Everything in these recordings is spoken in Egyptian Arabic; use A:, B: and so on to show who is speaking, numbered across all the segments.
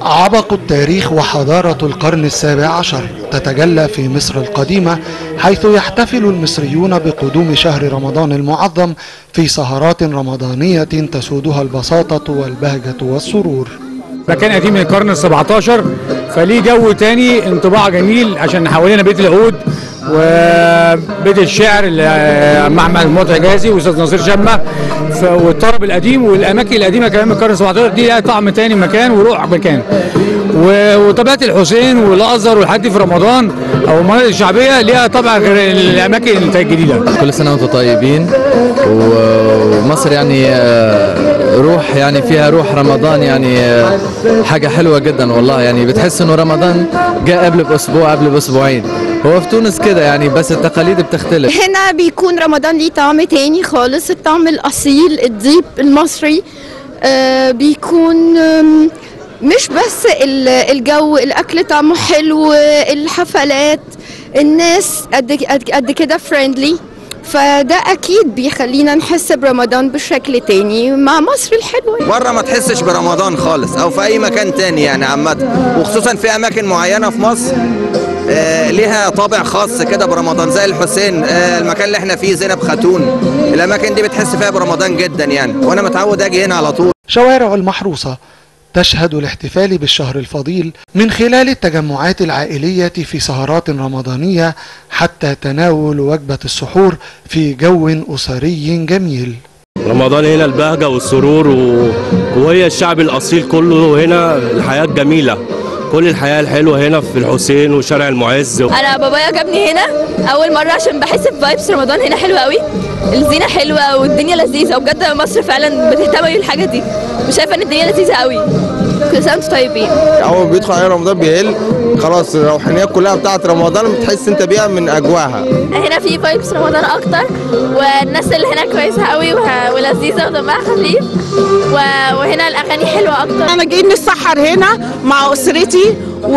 A: عبق التاريخ وحضارة القرن السابع عشر تتجلى في مصر القديمة حيث يحتفل المصريون بقدوم شهر رمضان المعظم في سهرات رمضانية تسودها البساطة والبهجة والسرور
B: مكان قديم من القرن ال 17 فليه جو تاني انطباع جميل عشان حوالينا بيت العود وبيت الشعر اللي مع محمود حجازي واستاذ نصير شمه ف- والطرب القديم والاماكن القديمه كمان من القرن ال 17 دي لها طعم تاني مكان وروح مكان و- وطبيعه الحسين والازهر والحد في رمضان او المناطق الشعبيه ليها طبع غير الاماكن الجديده
C: كل سنة وانتم طيبين و- ومصر يعني آه، روح يعني فيها روح رمضان يعني آه، حاجة حلوة جدا والله يعني بتحس انه رمضان جاء قبل بأسبوع قبل بأسبوعين هو في تونس كده يعني بس التقاليد بتختلف
D: هنا بيكون رمضان ليه طعم تاني خالص الطعم الأصيل الديب المصري آه بيكون آم، مش بس ال- الجو الأكل طعمه حلو الحفلات الناس قد قد- قد كده فريندلي فده أكيد بيخلينا نحس برمضان بشكل تاني مع مصر الحلوة
E: بره ما تحسش برمضان خالص او في اي مكان تاني يعني عامه وخصوصا في اماكن معينه في مصر آه ليها طابع خاص كده برمضان زي الحسين آه المكان اللي احنا فيه زينب خاتون الاماكن دي بتحس فيها برمضان جدا يعني وانا متعود اجي هنا على طول
A: شوارع المحروسة تشهد الاحتفال بالشهر الفضيل من خلال التجمعات العائلية في سهرات رمضانية حتى تناول وجبة السحور في جو أسري جميل
F: رمضان هنا البهجة والسرور و... وهي الشعب الأصيل كله هنا الحياة الجميلة كل الحياة الحلوة هنا في الحسين وشارع المعز
G: انا بابايا جابني هنا اول مره عشان بحس بفايبس رمضان هنا حلوه قوي الزينه حلوه والدنيا لذيذه وبجد مصر فعلا بتهتم بالحاجه دي وشايفه ان الدنيا لذيذه قوي كل سنه وانتم طيبين
H: اول ما بيدخل عليه رمضان بيقل خلاص الروحانيات كلها بتاعت رمضان بتحس انت بيها من اجواها
G: هنا في فايبس رمضان اكتر والناس اللي هنا كويسه قوي وه- ولذيذه ودمها خفيف و- وهنا الاغاني حلوه اكتر
I: انا جايين نسحر هنا مع اسرتي و...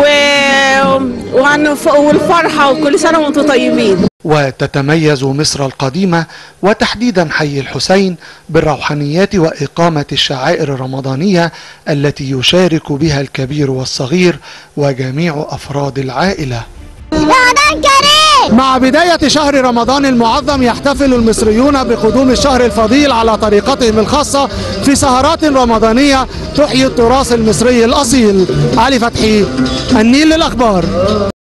I: وهنف... والفرحه وكل سنه وانتم طيبين
A: وتتميز مصر القديمة وتحديدا حي الحسين بالروحانيات وإقامة الشعائر الرمضانية التي يشارك بها الكبير والصغير وجميع أفراد العائلة
D: رمضان كريم
A: مع بداية شهر رمضان المعظم يحتفل المصريون بقدوم الشهر الفضيل على طريقتهم الخاصة في سهرات رمضانية تحيي التراث المصري الأصيل علي فتحي النيل للأخبار